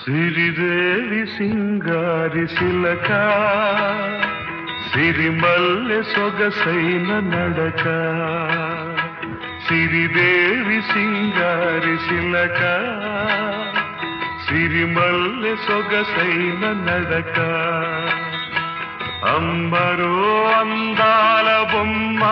సిరిదేవి సింగారి శిలక సిరిమల్లె సొగసైన నడక సిరిదేవి సింగారి శిలక సిరిమల్లె సొగసైన నడక అమ్మరో అందాల బొమ్మ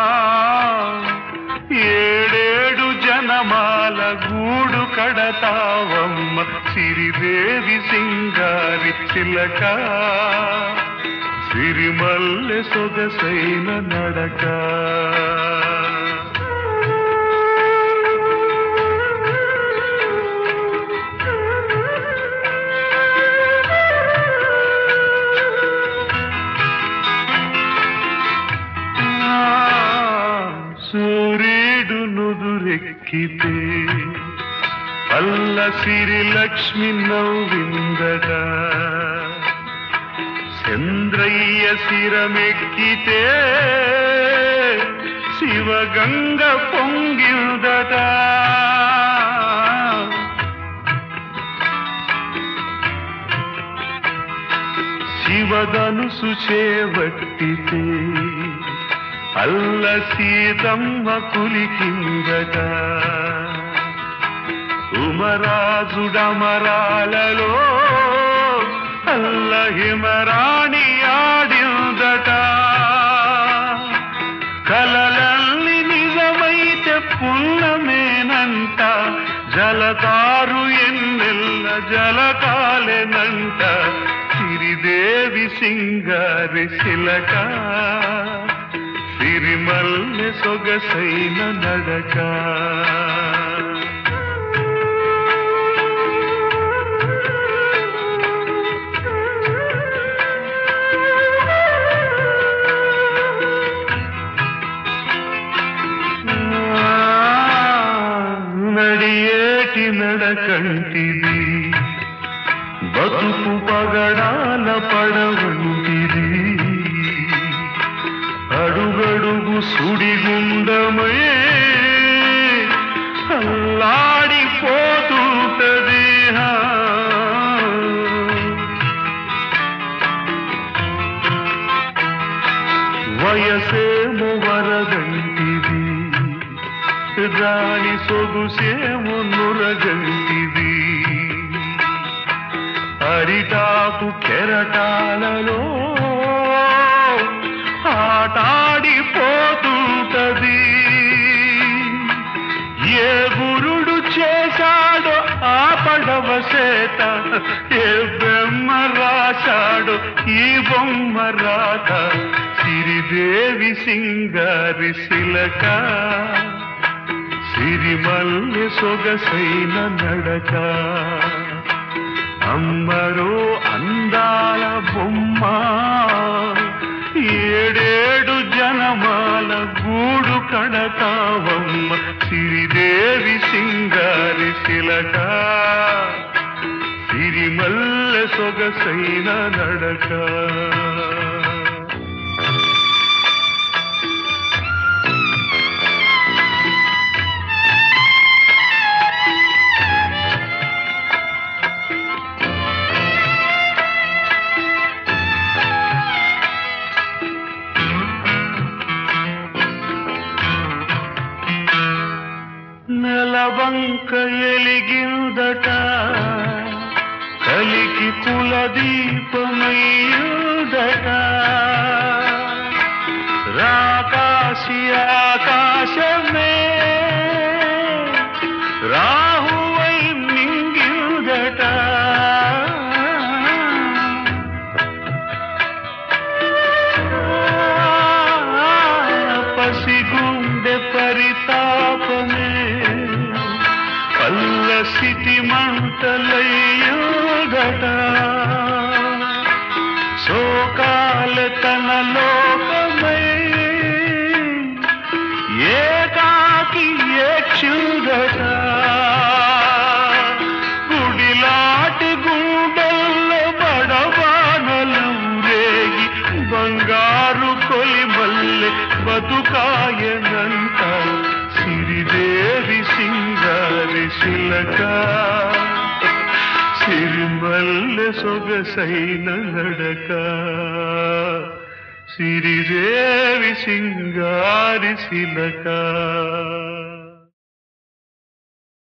ఏడేడు జనమాల గూడు కడతావమ్మ సిరిదేవి సింగారి చిలక సిరిమల్లె సొగసైన నడక సూర్యుడు నుదురెక్కితే అల్ల సిరి లక్ష్మి నవ్విందట చంద్రయ్య శిరమెక్కితే శివగంగ పొంగిల్దట శివధనుసు చేవట్టితే అల్ల సీతమ్మ కులికిందట ఉమరాజుడమరాలలో అల్ల హిమరాణి ఆడిందట కలలల్లి నిజమైతే పుల్లమేనంట జలతారు ఎన్నెల్ల జలకాలెనంట సిరిదేవి సింగారి శిలక సిరిమల్లె సొగసైన నడక నడియేటి నడకంటిది బతుకు పగడాల పడవంటిది అడుగడుగు సుడిగుండమై అల్లాడిపోతుంటది హా. వయసేమో వరగంటిది దాని సొగుసేమో నురగంటిది అరిటాకు కెరటాలలో ఆటాడిపోతుంటది ఏ గురుడు చేశాడో ఆ పడవ చేత ఏ బొమ్మ రాశాడో ఈ బొమ్మ రాత సిరిదేవి సింగారి శిలక సిరిమల్లె సొగసైన నడక అమ్మరో అందాల బొమ్మ ఏడేడు జనమాల గూడు కడతావమ్మ సిరిదేవి సింగారి శిలక సిరిమల్లె సొగసైన నడక నెలవంక ఎలిగిందట కలికి కుల దీపమయ్యుదట రాకాశి ఆకాశమే రాహువై మింగిల్దట పసిగుండె పరితాపమే పల్ల సిటి మంటలయ్యుదట శోకాల తన లోకమై ఏకాకి ఏక్షుదట గుడిలాటి గుండెల్లో బడబానలు రేగి బంగారు కొలి మల్లె బతుకాయనంట సిరిదేవి సింగారి శిలక సిరిమల్లె సొగసైన నడక సిరిదేవి సింగారి శిలక